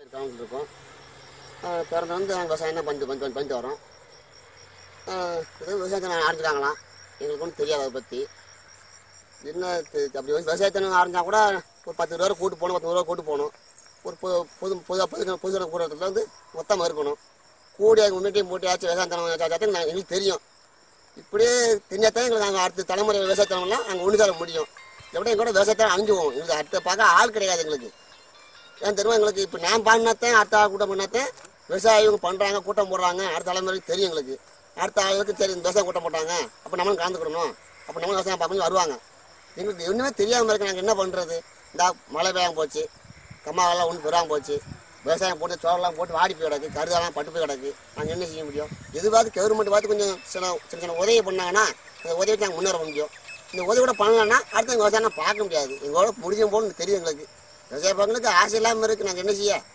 கிராமத்தில் இருக்கோம் ஆஹ் பிறந்து வந்து நாங்கள் விவசாயம் தான் பண்ணிட்டு பண்ணிட்டு பண்ணிட்டு வரோம் ஆஹ் இது விவசாயத்தை நான் ஆரம்பிச்சிட்டாங்களாம் எங்களுக்கு ஒன்றும் தெரியாது அதை பற்றி என்ன தெ- அப்படி வந்து விவசாயத்தை ஆரம்பிச்சா கூட ஒரு பத்து ரூபா கூட்டு போகணும் பத்து ரூபா கூட்டு போகணும் ஒரு பொது பொது பொது பொது பொது கூட்டத்தில் வந்து மொத்தமாக இருக்கணும் கூடி அது முன்னாடியும் போட்டு ஆச்சு விவசாயத்தனம் நான் எங்களுக்கு தெரியும் இப்படியே தெரிஞ்சாதான் எங்களுக்கு நாங்கள் அடுத்த தலைமுறை விவசாயத்தனம்லாம் நாங்கள் ஒன்று சேர முடியும் எப்படி கூட விவசாயத்தை அழிஞ்சு போவோம் எங்களுக்கு அடுத்த பார்க்க ஆள் கிடையாது எங்களுக்கு ஏன் தெரியுமா எங்களுக்கு இப்போ நான் பாடினாத்தான் அடுத்த ஆள் கூட்டம் பண்ணாதான் விவசாயம் இவங்க பண்ணுறாங்க கூட்டம் போடுறாங்க அடுத்த தலைமுறைக்கு தெரியும் எங்களுக்கு அடுத்த ஆளுக்கு சரி இந்த விவசாயம் கூட்டம் போட்டாங்க அப்போ நம்மளும் கலந்துக்கிடணும் அப்போ நம்மளும் விவசாயம் பார்க்கணும் வருவாங்க எங்களுக்கு ஒன்றுமே தெரியாமல் இருக்கு நாங்கள் என்ன பண்ணுறது இந்த மழை பெய்யாமல் போச்சு கம்மாவெல்லாம் ஒன்றும் பெறாமல் போச்சு விவசாயம் போட்டு சோறெல்லாம் போட்டு வாடி போய் கிடக்கு கருதெல்லாம் பட்டு போய் கிடக்கு நாங்கள் என்ன செய்ய முடியும் எதுவாவது கவர்மெண்ட் பார்த்து கொஞ்சம் சின்ன சின்ன சின்ன உதவி பண்ணாங்கன்னா அந்த உதவிக்கு நாங்கள் முன்னேற முடியும் இந்த உதவி கூட பண்ணலன்னா அடுத்த விவசாயம் பார்க்க முடியாது எங்களோட முடியும் போகணும்னு தெரியும் எங்களுக்கு விவசாய பங்களுக்கு ஆசை இல்லாமல் இருக்குது நாங்கள் என்ன செய்ய